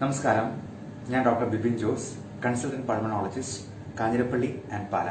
നമസ്കാരം ഞാൻ doctor Bipin Jose consultant pulmonologist Kanjirappally and Pala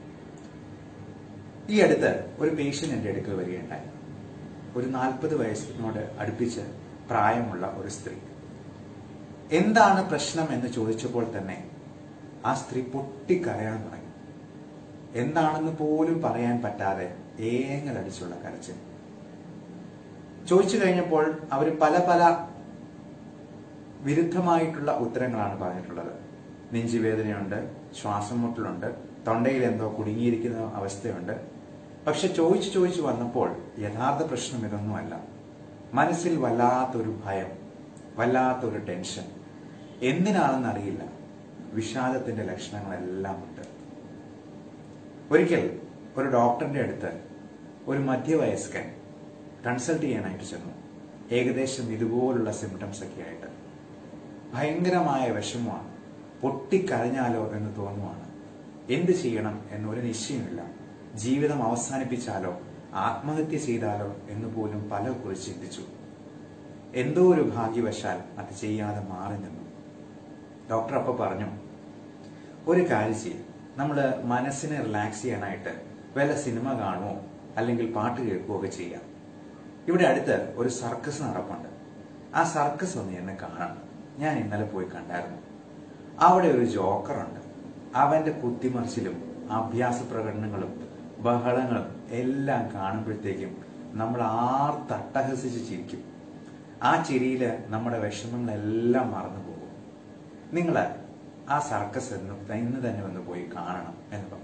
ഈ അടുത്ത് ഒരു പേഷ്യന്റ് എന്റെ അടുക്കൽ വരികയുണ്ടായി ഒരു നാൽപ്പത് വയസ്സിനോട് അടുപ്പിച്ച് പ്രായമുള്ള ഒരു സ്ത്രീ എന്താണ് പ്രശ്നം എന്ന് ചോദിച്ചപ്പോൾ തന്നെ ആ സ്ത്രീ പൊട്ടിക്കരയാൻ തുടങ്ങി എന്താണെന്ന് പോലും പറയാൻ പറ്റാതെ ഏങ്ങലടിച്ചുള്ള കരച്ചിൽ ചോദിച്ചു കഴിഞ്ഞപ്പോൾ അവർ പല പല വിരുദ്ധമായിട്ടുള്ള ഉത്തരങ്ങളാണ് പറഞ്ഞിട്ടുള്ളത് നെഞ്ചുവേദനയുണ്ട് ശ്വാസം മുട്ടലുണ്ട് തൊണ്ടയിൽ എന്തോ കുടുങ്ങിയിരിക്കുന്ന അവസ്ഥയുണ്ട് പക്ഷെ ചോദിച്ചു ചോദിച്ചു വന്നപ്പോൾ യഥാർത്ഥ പ്രശ്നം ഇതൊന്നുമല്ല മനസ്സിൽ വല്ലാത്തൊരു ഭയം വല്ലാത്തൊരു ടെൻഷൻ എന്തിനാണെന്നറിയില്ല വിഷാദത്തിന്റെ ലക്ഷണങ്ങളെല്ലാം ഉണ്ട് ഒരിക്കൽ ഒരു ഡോക്ടറിന്റെ അടുത്ത് ഒരു മധ്യവയസ്കൻ കൺസൾട്ട് ചെയ്യാനായിട്ട് ചെന്നു ഏകദേശം ഇതുപോലുള്ള സിംറ്റംസ് ഒക്കെ ആയിട്ട് ഭയങ്കരമായ വിഷമമാണ് പൊട്ടിക്കരഞ്ഞാലോ എന്ന് തോന്നുവാണ് എന്ത് ചെയ്യണം എന്നൊരു നിശ്ചയമില്ല ജീവിതം അവസാനിപ്പിച്ചാലോ ആത്മഹത്യ ചെയ്താലോ എന്ന് പോലും പല കുറിച്ച് ചിന്തിച്ചു എന്തോ ഒരു ഭാഗ്യവശാൽ അത് ചെയ്യാതെ മാറി നിന്നു ഡോക്ടർ അപ്പൊ പറഞ്ഞു ഒരു കാര്യം ചെയ്യും നമ്മൾ മനസ്സിനെ റിലാക്സ് ചെയ്യാനായിട്ട് വല്ല സിനിമ കാണുമോ അല്ലെങ്കിൽ പാട്ട് കേൾക്കുകയോ ഒക്കെ ചെയ്യാം ഇവിടെ അടുത്ത് ഒരു സർക്കസ് നടപ്പുണ്ട് ആ സർക്കസ് ഒന്ന് എന്നെ കാണണം ഞാൻ ഇന്നലെ പോയി കണ്ടായിരുന്നു അവിടെ ഒരു ജോക്കറുണ്ട് അവന്റെ കുത്തിമറിച്ചിലും അഭ്യാസ പ്രകടനങ്ങളും ബഹളങ്ങളും എല്ലാം കാണുമ്പോഴത്തേക്കും നമ്മൾ ആർ തട്ടഹസിച്ച് ചിരിക്കും ആ ചിരിയില് നമ്മുടെ വിഷമങ്ങളെല്ലാം മറന്നു പോകും നിങ്ങൾ ആ സർക്കസ് എന്ന് ഇന്ന് തന്നെ ഒന്ന് പോയി കാണണം എന്ന് പറഞ്ഞു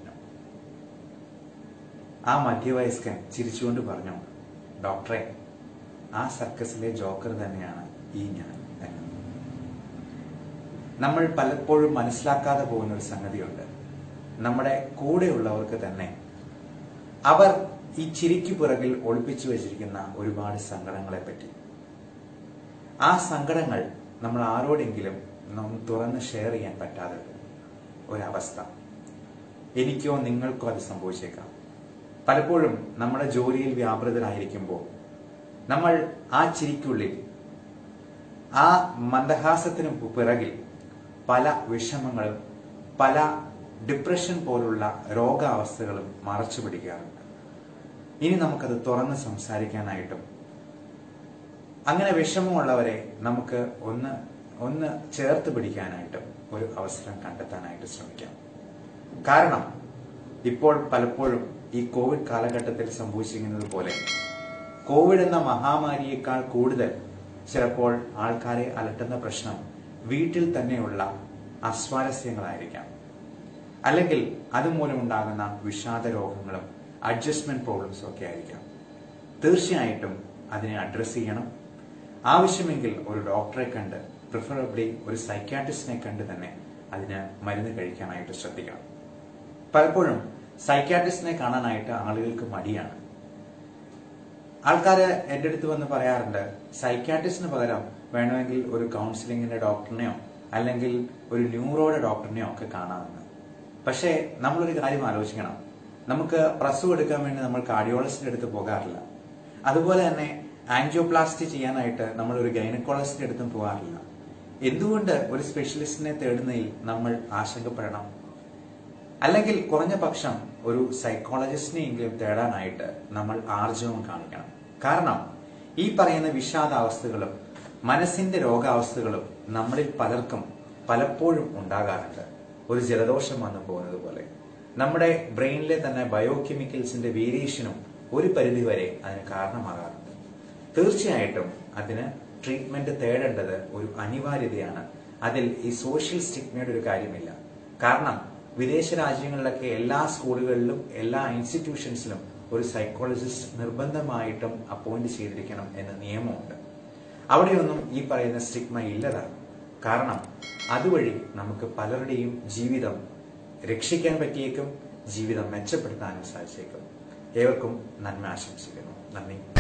ആ മധ്യവയസ്കൻ ചിരിച്ചുകൊണ്ട് പറഞ്ഞു ഡോക്ടറെ ആ സർക്കസിലെ ജോക്കർ തന്നെയാണ് ഈ ഞാൻ എന്ന് നമ്മൾ പലപ്പോഴും മനസ്സിലാക്കാതെ പോകുന്ന ഒരു സംഗതിയുണ്ട് നമ്മുടെ കൂടെയുള്ളവർക്ക് തന്നെ അവർ ഈ ചിരിക്കു പിറകിൽ ഒളിപ്പിച്ചു വെച്ചിരിക്കുന്ന ഒരുപാട് സങ്കടങ്ങളെ പറ്റി ആ സങ്കടങ്ങൾ നമ്മൾ ആരോടെങ്കിലും നാം തുറന്ന് ഷെയർ ചെയ്യാൻ പറ്റാതെ ഒരവസ്ഥ എനിക്കോ നിങ്ങൾക്കോ അത് സംഭവിച്ചേക്കാം പലപ്പോഴും നമ്മുടെ ജോലിയിൽ വ്യാപൃതരായിരിക്കുമ്പോൾ നമ്മൾ ആ ചിരിക്കുള്ളിൽ ആ മന്ദഹാസത്തിനും പിറകിൽ പല വിഷമങ്ങളും പല ഡിപ്രഷൻ പോലുള്ള രോഗാവസ്ഥകളും മറച്ചു പിടിക്കാറുണ്ട് ഇനി നമുക്കത് തുറന്ന് സംസാരിക്കാനായിട്ടും അങ്ങനെ വിഷമമുള്ളവരെ നമുക്ക് ഒന്ന് ഒന്ന് ചേർത്ത് പിടിക്കാനായിട്ടും ഒരു അവസരം കണ്ടെത്താനായിട്ട് ശ്രമിക്കാം കാരണം ഇപ്പോൾ പലപ്പോഴും ഈ കോവിഡ് കാലഘട്ടത്തിൽ സംഭവിച്ചിരിക്കുന്നത് പോലെ കോവിഡ് എന്ന മഹാമാരിയേക്കാൾ കൂടുതൽ ചിലപ്പോൾ ആൾക്കാരെ അലട്ടുന്ന പ്രശ്നം വീട്ടിൽ തന്നെയുള്ള അസ്വാരസ്യങ്ങളായിരിക്കാം അല്ലെങ്കിൽ അതുമൂലം ഉണ്ടാകുന്ന വിഷാദ രോഗങ്ങളും അഡ്ജസ്റ്റ്മെന്റ് പ്രോബ്ലംസും ഒക്കെ ആയിരിക്കാം തീർച്ചയായിട്ടും അതിനെ അഡ്രസ് ചെയ്യണം ആവശ്യമെങ്കിൽ ഒരു ഡോക്ടറെ കണ്ട് പ്രിഫറബിളി ഒരു സൈക്യാട്രിസ്റ്റിനെ കണ്ട് തന്നെ അതിന് മരുന്ന് കഴിക്കാനായിട്ട് ശ്രദ്ധിക്കണം പലപ്പോഴും സൈക്യാട്രിസ്റ്റിനെ കാണാനായിട്ട് ആളുകൾക്ക് മടിയാണ് ആൾക്കാര് എന്റെ അടുത്ത് വന്ന് പറയാറുണ്ട് സൈക്യാട്രിസ്റ്റിന് പകരം വേണമെങ്കിൽ ഒരു കൗൺസിലിങ്ങിന്റെ ഡോക്ടറിനെയോ അല്ലെങ്കിൽ ഒരു ന്യൂറോയുടെ ഡോക്ടറിനെയോ ഒക്കെ കാണാമെന്ന് പക്ഷേ നമ്മളൊരു കാര്യം ആലോചിക്കണം നമുക്ക് പ്രസവം എടുക്കാൻ വേണ്ടി നമ്മൾ കാർഡിയോളജിസ്റ്റിന്റെ അടുത്ത് പോകാറില്ല അതുപോലെ തന്നെ ആൻജിയോപ്ലാസ്റ്റി ചെയ്യാനായിട്ട് നമ്മൾ ഒരു ഗൈനക്കോളജിസ്റ്റിന്റെ അടുത്തും പോകാറില്ല എന്തുകൊണ്ട് ഒരു സ്പെഷ്യലിസ്റ്റിനെ തേടുന്നതിൽ നമ്മൾ ആശങ്കപ്പെടണം അല്ലെങ്കിൽ കുറഞ്ഞ പക്ഷം ഒരു സൈക്കോളജിസ്റ്റിനെയെങ്കിലും തേടാനായിട്ട് നമ്മൾ ആർജവം കാണിക്കണം കാരണം ഈ പറയുന്ന വിഷാദാവസ്ഥകളും മനസ്സിന്റെ രോഗാവസ്ഥകളും നമ്മളിൽ പലർക്കും പലപ്പോഴും ഉണ്ടാകാറുണ്ട് ഒരു ജലദോഷം വന്നു പോകുന്നത് പോലെ നമ്മുടെ ബ്രെയിനിലെ തന്നെ ബയോകെമിക്കൽസിന്റെ വേരിയേഷനും ഒരു പരിധിവരെ അതിന് കാരണമാകാറുണ്ട് തീർച്ചയായിട്ടും അതിന് ട്രീറ്റ്മെന്റ് തേടേണ്ടത് ഒരു അനിവാര്യതയാണ് അതിൽ ഈ സോഷ്യൽ സ്റ്റിഗ്മയുടെ ഒരു കാര്യമില്ല കാരണം വിദേശ രാജ്യങ്ങളിലൊക്കെ എല്ലാ സ്കൂളുകളിലും എല്ലാ ഇൻസ്റ്റിറ്റ്യൂഷൻസിലും ഒരു സൈക്കോളജിസ്റ്റ് നിർബന്ധമായിട്ടും അപ്പോയിന്റ് ചെയ്തിരിക്കണം എന്ന നിയമമുണ്ട് അവിടെയൊന്നും ഈ പറയുന്ന സ്റ്റിഗ്മ ഇല്ലതാണ് കാരണം അതുവഴി നമുക്ക് പലരുടെയും ജീവിതം രക്ഷിക്കാൻ പറ്റിയേക്കും ജീവിതം മെച്ചപ്പെടുത്താനും സാധിച്ചേക്കും ഏവർക്കും നന്മ ആശംസിക്കുന്നു നന്ദി